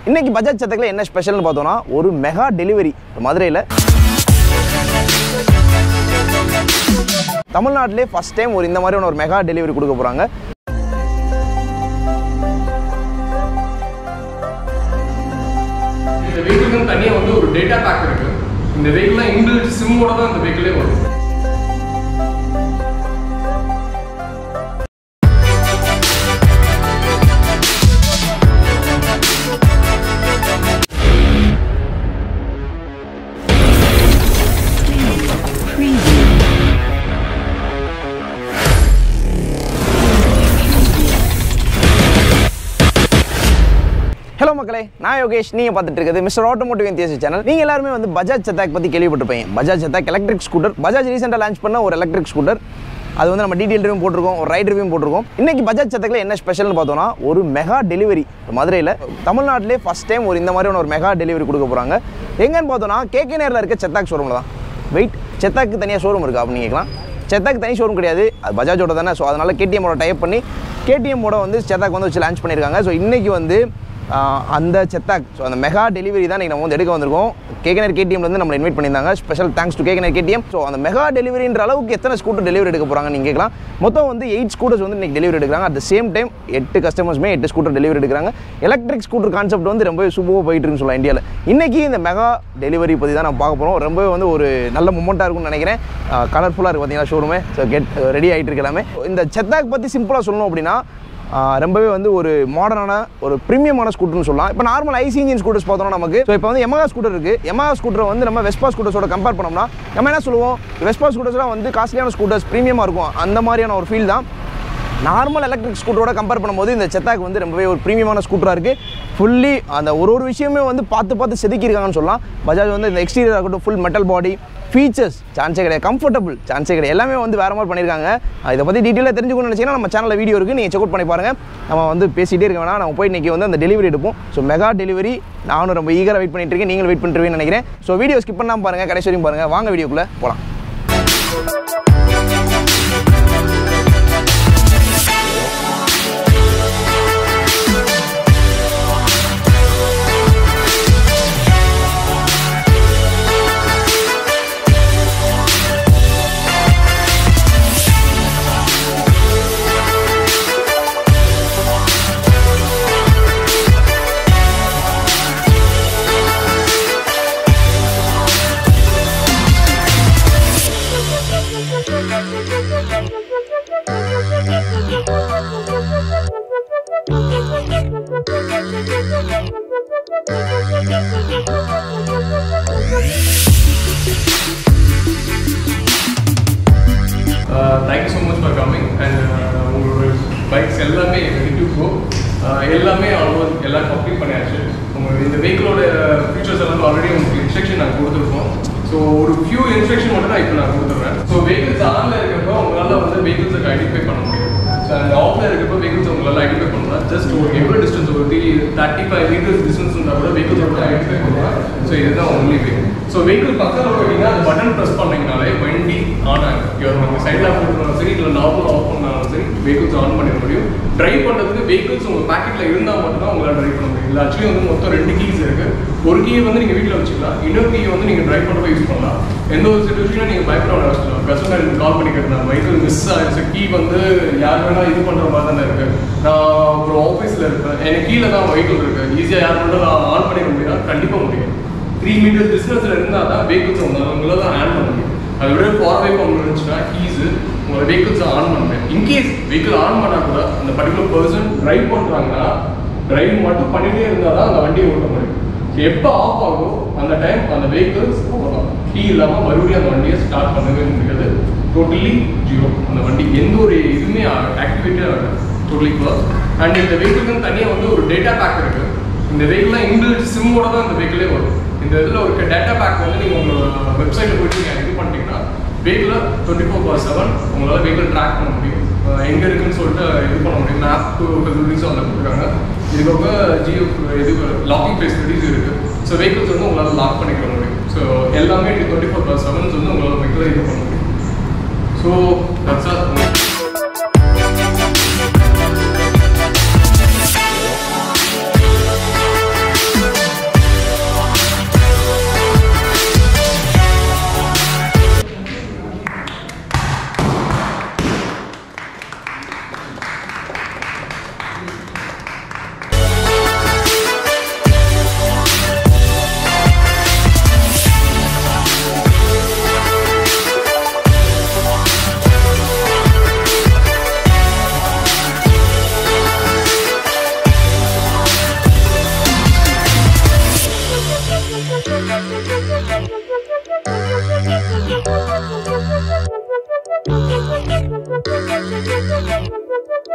இன்னைக்கு பஜாஜ் சத்தக்கில் என்ன ஸ்பெஷல்னு பார்த்தோம்னா ஒரு மெகா டெலிவரி மதுரையில் தமிழ்நாட்டிலே ஃபர்ஸ்ட் டைம் ஒரு இந்த மாதிரியான ஒரு மெகா டெலிவரி கொடுக்க போகிறாங்க இந்த வெஹிக்கிளுக்கு தனியாக வந்து ஒரு டேட்டா பேக் இருக்கு இந்த வெஹிக்கிள் இன்பில்ட் சிம்மோட தான் இந்த வெஹிக்கிளே வரும் ஹலோ மக்களே நான் யோகேஷ் நீங்கள் பார்த்துட்டு இருக்கிறது மிஸ்டர் ஆட்டோமோட்டிவ் எந்தியசி சேனல் நீங்கள் எல்லாருமே வந்து பஜாஜ் சத்தாக் பற்றி கேள்விப்பட்டிருப்பீங்க பஜாஜ் சத்தாக் எலக்ட்ரிக் ஸ்கூட்டர் பஜாஜ் ரீசெண்டாக லான்ச் பண்ண ஒரு எலக்ட்ரிக் ஸ்கூட்டர் அது வந்து நம்ம டீட்டெயில் ரிவ்யூ போட்டிருக்கோம் ஒரு ரைட் ரிவ்யூ போட்டிருக்கோம் இன்னைக்கு பஜாஜ் சத்தக்கில் என்ன ஸ்பெஷல்னு பார்த்தோம்னா ஒரு மெகா டெலிவரி மதுரையில் தமிழ்நாட்டிலே ஃபஸ்ட் டைம் ஒரு இந்த மாதிரியான ஒரு மெகா டெலிவரி கொடுக்க போகிறாங்க எங்கன்னு பார்த்தோம்னா கேகே நேரில் இருக்க செத்தாக் ஷோரூமில் தான் வெயிட் செத்தாக்கு தனியாக ஷோரூம் இருக்கா அப்படின்னு கேட்கலாம் செத்தாக்கு தனி ஷோரூம் கிடையாது அது பஜாஜோட தானே ஸோ அதனால் கேடிஎம்மோட டைப் பண்ணி கேடிஎம்மோட வந்து செத்தாக் வந்து வச்சு லான்ச் பண்ணியிருக்காங்க ஸோ இன்றைக்கி வந்து ஆஹ், அந்த செத்தாக் ஸோ அந்த மெகா டெலிவரி தான் இன்றைக்கி நம்ம வந்து எடுக்க வந்திருக்கோம் கேகனர் கேடிஎம்லேருந்து நம்மளை இன்வைட் பண்ணியிருந்தாங்க ஸ்பெஷல் தேங்க்ஸ் டு கேகனர் கேடிஎம் ஸோ அந்த மெகா டெலிவரின்ற அளவுக்கு எத்தனை ஸ்கூட்டர் டெலிவரி எடுக்க போகிறாங்க நீங்கள் கேட்கலாம் மொத்தம் வந்து எயிட் ஸ்கூட்டர்ஸ் வந்து இன்றைக்கி டெலிவரி எடுக்கிறாங்க அட் த சேம் டைம் எட்டு கஸ்டமர்ஸுமே எட்டு ஸ்கூட்டர் டெலிவரி எடுக்கிறாங்க எலக்ட்ரிக் ஸ்கூட்டர் கான்செப்ட் வந்து ரொம்ப சூப்பராக போயிட்டு இருக்குன்னு சொல்லலாம் இந்தியாவில் இன்றைக்கி இந்த மெகா டெலிவரி பற்றி தான் நான் பார்க்க போகிறோம் ரொம்பவே வந்து ஒரு நல்ல மூமெண்ட்டாக இருக்கும்னு நினைக்கிறேன் கலர்ஃபுல்லாக இருக்குது பார்த்தீங்கன்னா ஷோரூமே ஸோ கெட் ரெடி ஆகிட்டு இருக்கு எல்லாமே இந்த செத்தாக் பற்றி சிம்பிளாக சொல்லணும் அப்படின்னா ஆஹ் ரொம்பவே வந்து ஒரு மாடர்னான ஒரு ப்ரீமியமான ஸ்கூட்டர்னு சொல்லலாம் இப்போ நார்மல் ஐசி இன்ஜின் ஸ்கூட்டர்ஸ் பார்த்தோம்னா நமக்கு ஸோ இப்போ வந்து எமகா ஸ்கூட்டர் இருக்குது எமகா ஸ்கூட்டர் வந்து நம்ம வெஸ்பா ஸ்கூட்டர்ஸோட கம்பேர் பண்ணோம்னா நம்ம என்ன சொல்லுவோம் வெஸ்பா ஸ்கூட்டர்ஸ்லாம் வந்து காஸ்ட்லியான ஸ்கூட்டர்ஸ் ப்ரீமியமாக இருக்கும் அந்த மாதிரியான ஒரு ஃபீல் தான் நார்மல் எலக்ட்ரிக் ஸ்கூட்டரோட கம்பேர் பண்ணும்போது இந்த செத்தாக் வந்து ரொம்பவே ஒரு ப்ரீமியமான ஸ்கூட்டராக இருக்குது ஃபுல்லி அந்த ஒரு ஒரு விஷயமே வந்து பார்த்து பார்த்து செதுக்கியிருக்காங்கன்னு சொல்லலாம் பஜாஜ் வந்து இந்த எக்ஸ்டீரியர் ஆகட்டும் ஃபுல் மெட்டல் பாடி ஃபீச்சர்ஸ் சான்ஸே கிடையாது கம்ஃபர்டபுள் சான்ஸே கிடையாது எல்லாமே வந்து வேறு மாதிரி பண்ணியிருக்காங்க அஹ் இதை பற்றி டீட்டெயிலாக தெரிஞ்சுக்கணும்னு நினச்சிங்கன்னா நம்ம சேனலில் வீடியோ இருக்குது நீங்கள் செக் அவுட் பண்ணி பாருங்கள் நம்ம வந்து பேசிகிட்டே இருக்க வேணாம் நம்ம போய் இன்றைக்கி வந்து அந்த டெலிவரி எடுப்போம் ஸோ மெகா டெலிவரி நானும் ரொம்ப ஈகராக வெயிட் பண்ணிட்டு இருக்கேன் நீங்களும் வெயிட் பண்ணிருவீங்கன்னு நினைக்கிறேன் ஸோ வீடியோ ஸ்கிப் பண்ணாமல் பாருங்கள் கடைசி வரையும் பாருங்கள் வாங்க வீடியோக்குள்ளே போகலாம் thank you so much for coming and உங்களோட பைக்ஸ் எல்லாமே ரெடி டு கோ எல்லாமே ஆல்மோஸ்ட் எல்லாம் கம்ப்ளீட் பண்ணியாச்சு உங்களுக்கு இந்த வெஹிக்கிளோட ஃபீச்சர்ஸ் எல்லாமே ஆல்ரெடி உங்களுக்கு இன்ஸ்ட்ரக்ஷன் நாங்கள் கொடுத்துருக்கோம் ஸோ ஒரு ஃபியூ இன்ஸ்ட்ரக்ஷன் மட்டும் நான் இப்போ நான் கொடுத்துட்றேன் ஸோ வெஹிக்கிள்ஸ் ஆனில் இருக்கிறப்போ உங்களால் வந்து வெஹிக்கிள்ஸை ஐடென்டிஃபை பண்ண முடியும் ஸோ அந்த ஆஃபில் இருக்கிறப்போ வெஹிக்கிள்ஸ் உங்களால் ஐடென்டிஃபை பண்ணலாம் ஜஸ்ட் ஒரு எவ்வளோ டிஸ்டன்ஸ் ஒரு three thirty five metres distance இருந்தால் கூட வெஹிக்கிள்ஸ் வந்து ஐடென்டிஃபை பண்ணலாம் ஸோ இதுதான் ஒன்லி வே ஸோ வெஹிக்கிள் பக்கத்தில் போயிட்டீங்கன்னா அந்த பட்டன் ப்ரெஸ் பண்ணீங்கனாலே வண்டி ஆன் ஆகும் இவர் நம்ம சைடில் போட்டுனாலும் சரி இல்லை நார்மல் ஆஃப் பண்ணாலும் சரி வெஹிக்கிள்ஸ் ஆன் பண்ணிட முடியும் டிரைவ் பண்ணுறதுக்கு வெஹிக்கிள்ஸ் உங்கள் பாக்கெட்டில் இருந்தால் மட்டும் தான் உங்களால் டிரைவ் பண்ண முடியும் இல்லை ஆக்சுவலி வந்து மொத்தம் ரெண்டு கீஸ் இருக்குது ஒரு கீயை வந்து நீங்கள் வீட்டில் வச்சுக்கலாம் இன்னொரு கீயை வந்து நீங்கள் டிரைவ் பண்ணுறப்ப யூஸ் பண்ணலாம் எந்த ஒரு சுச்சுவேஷனும் நீங்கள் பயப்பட வேண்டாம் வச்சுக்கலாம் கஸ்டமர் கால் பண்ணி கேட்டேன் வெஹிக்கிள் மிஸ் ஆயிடுச்சு கீ வந்து யார் வேணால் இது பண்ணுற மாதிரி தானே இருக்குது நான் ஒரு ஆஃபீஸில் இருப்பேன் எனக்கு கீழே தான் வெஹிக்கிள் இருக்குது ஈஸியாக யார் மட்டும் நான் ஆன் பண்ணிக்க முடியும்னா கண்டிப்பாக முடியும் த்ரீ மீட்டர் டிஸ்டன்ஸில் இருந்தால் தான் வெஹிக்கிள்ஸ் உங்களால் உங்களால் தான் ஆன் பண்ண முடியும் அதை விட ஃபார் அவே பண்ண இருந்துச்சுன்னா கீஸு உங்களோட வெஹிக்கிள்ஸை ஆன் பண்ணுவேன் இன்கேஸ் வெஹிக்கிள் ஆன் பண்ணால் கூட அந்த பர்டிகுலர் பர்சன் டிரைவ் பண்ணுறாங்கன்னா டிரைவ் மட்டும் பண்ணிகிட்டே இருந்தால் தான் அந்த வண்டியை ஓட்ட முடியும் எப்போ ஆஃப் ஆகும் அந்த டைம் அந்த வெஹிக்கிள்ஸ் அவ்வளோதான் கீ இல்லாமல் மறுபடியும் அந்த வண்டியை ஸ்டார்ட் பண்ணவே முடியாது டோட்டலி ஜீரோ அந்த வண்டி எந்த ஒரு இதுவுமே ஆக்டிவேட்டே ஆகாது டோட்டலி க்ளோஸ் அண்ட் இந்த வெஹிக்கிளுக்கு தனியாக வந்து ஒரு டேட்டா பேக் இருக்குது இந்த வெஹிக்கிள்லாம் இன்பில்ட் சிம்மோட தான் இந்த வெஹிக்கிளே வரும் இந்த இதில் ஒரு டேட்டா பேக் வந்து நீங்கள் உங்களோட வெப்சைட்டில் போயிட்டு நீங்கள் இது பண்ணிட்டீங்கன்னா வெஹிக்கிளை டுவெண்ட்டி ஃபோர் பார் செவன் உங்களால் வெஹிக்கிள் ட்ராக் பண்ண முடியும் எங்கே இருக்குன்னு சொல்லிட்டு இது பண்ண முடியும் மேப் ஃபெசிலிட்டிஸும் அதில் கொடுக்குறாங்க இதுக்காக ஜியோ இது லாக்கிங் ஃபெசிலிட்டிஸ் இருக்குது ஸோ வெஹிக்கிள்ஸ் வந்து உங்களால் லாக் பண்ணிக்க முடியும் ஸோ எல்லாமே டுவெண்ட்டி ஃபோர் பார் செவன்ஸ் வந்து உங்களால் வெஹிக்கிளை இது பண்ண முடியும் ஸோ தட்ஸ் ஆல்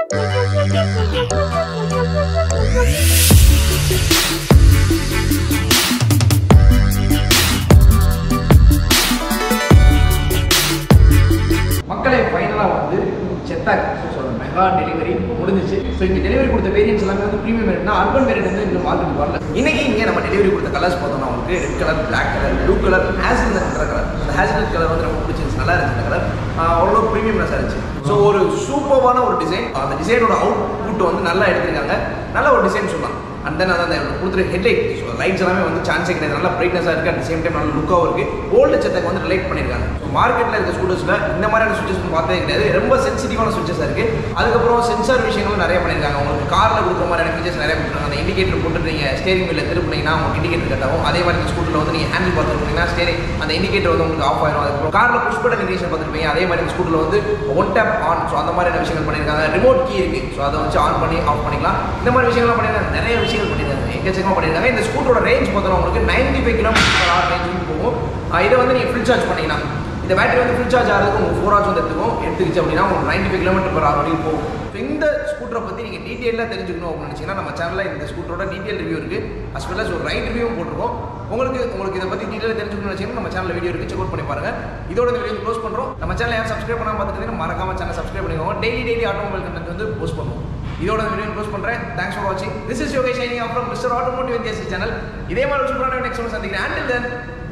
மக்களே ஃபைனலாக வந்து செத்தாக் ஸோ மெகா டெலிவரி முடிஞ்சிச்சு ஸோ இங்கே டெலிவரி கொடுத்த வேரியன்ஸ் எல்லாமே வந்து ப்ரீமியம் வேரியன்ட்னா அர்பன் வேரியன்ட் வந்து இன்னும் மார்க்கெட் வரல இன்னைக்கு இங்கே நம்ம டெலிவரி கொடுத்த கலர்ஸ் பார்த்தோம்னா உங்களுக்கு red colour black colour blue colour hazelnut colour அந்த ஹேசல்நட் கலர் வந்து ரொம்ப பிடிச்சிருந்துச்சு நல்லா இருந்துச்சு அந்த கலர் அவ்வளோ ப்ரீமியம்னஸ் இருந்துச்சு ஸோ ஒரு சூப்பரான ஒரு டிசைன் அந்த டிசைனோட அவுட் புட் வந்து நல்லா எடுத்திருக்காங்க நல்ல ஒரு டிசைன் சொல்லலாம் அண்ட் தென் அந்த கொடுத்துரு ஹெட்லைட் ஸோ லைட்ஸ் எல்லாமே வந்து சான்ஸே கிடையாது நல்லா பிரைட்னஸாக இருக்குது அட் சேம் டைம் நல்ல லுக்காகவும் இருக்குது ஓல்டு செத்தக்கு வந்து ரிலேட் பண்ணியிருக்காங்க ஸோ மார்க்கெட்டில் இருக்க ஸ்கூட்டர்ஸில் இந்த மாதிரியான சுவிச்சஸ் பார்த்ததே கிடையாது ரொம்ப சென்சிட்டிவான சுவிச்சஸாக இருக்குது அதுக்கப்புறம் சென்சார் விஷயங்களும் நிறைய பண்ணியிருக்காங்க உங்களுக்கு காரில் கொடுக்குற மாதிரியான ஃபீச்சர்ஸ் நிறைய கொடுத்துருக்காங்க அந்த இண்டிகேட்டர் போட்டு நீங்கள் ஸ்டேரிங் வீலில் திருப்பினீங்கன்னா உங்களுக்கு இண்டிகேட்டர் கட்டாகும் அதே மாதிரி இந்த ஸ்கூட்டரில் வந்து நீங்கள் ஹேண்டில் பார்த்து கொடுத்தீங்கன்னா ஸ்டேரிங் அந்த இண்டிகேட்டர் வந்து உங்களுக்கு ஆஃப் ஆயிரும் அதுக்கப்புறம் காரில் புஷ் பட்டன் இண்டிகேஷன் பார்த்துருப்பீங்க அதே மாதிரி இந்த ஸ்கூட்டரில் வந்து ஒன் டேப் ஆன் ஸோ அந்த மாதிரியான விஷயங்கள் பண்ணியிருக்காங்க ரிமோட் கீ இருக்குது ஸோ அதை வச்சு ஆன் பண்ணி ஆஃப் பண்ணிக்கலாம் இந்த மாதிரி விஷயங்கள்லாம் பண்ணியிருக்காங்க நிறைய விஷயங்கள் பண்ணியிருக்காங்க எக்கச்சக்கமாக பண்ணியிருக்காங்க இந்த ஸ்கூட்டரோட ரேஞ்ச் பார்த்தோன்னா உங்களுக்கு நைன்டி ஃபைவ் கிலோமீட்டர் ஆர் ரேஞ்சுக்கு போகும் ஆஹ் இதை வந்து நீங்கள் ஃபுல் சார்ஜ் பண்ணிக்கலாம் இந்த பேட்டரி வந்து ஃபுல் சார்ஜ் ஆகிறதுக்கு உங்களுக்கு ஃபோர் ஹவர்ஸ் வந்து எடுத்துக்கும் எடுத்துக்கிச்சு அப்படின்னா உங்களுக்கு ninety five kilometre per hour வரைக்கும் போகும் ஸோ இந்த ஸ்கூட்டரை பற்றி நீங்கள் டீட்டெயிலாக தெரிஞ்சுக்கணும் அப்படின்னு நினச்சிங்கன்னா நம்ம சேனலில் இந்த ஸ்கூட்டரோட டீட்டெயில் ரிவ்யூ இருக்குது அஸ் வெல் அஸ் ஒரு ரைட் ரிவ்யூவும் போட்டிருக்கோம் உங்களுக்கு உங்களுக்கு இதை பற்றி டீட்டெயில் தெரிஞ்சுக்கணும்னு நினச்சிங்கன்னா நம்ம சேனலில் வீடியோ இருக்குது செக் அவுட் பண்ணி பாருங்க இதோட இந்த வீடியோ க்ளோஸ் பண்ணுறோம் நம்ம சேனல் யாரும் சப்ஸ்கிரைப் பண்ணாமல் பார்த்துட்டு மறக்காம சேனல் சப்ஸ்கிரைப் பண்ணிக்கோங்க டெய்லி டெய்லி ஆட்டோமொபைல் கண்டென்ட் வந்து போஸ்ட் பண்ணுவோம் இதோட இந்த வீடியோ க்ளோஸ் பண்ணுறேன் தேங்க்ஸ் ஃபார் வாட்சிங் திஸ் இஸ் யோகேஷ் ஷைனிங் அப்புறம் மிஸ்டர் ஆட்டோமோட்டிவ் சேனல் இதே மாதிரி ஒரு சூப்பரான நெக்ஸ்ட் ஒன்று சந்திக்கிறேன் அண்டில் தென்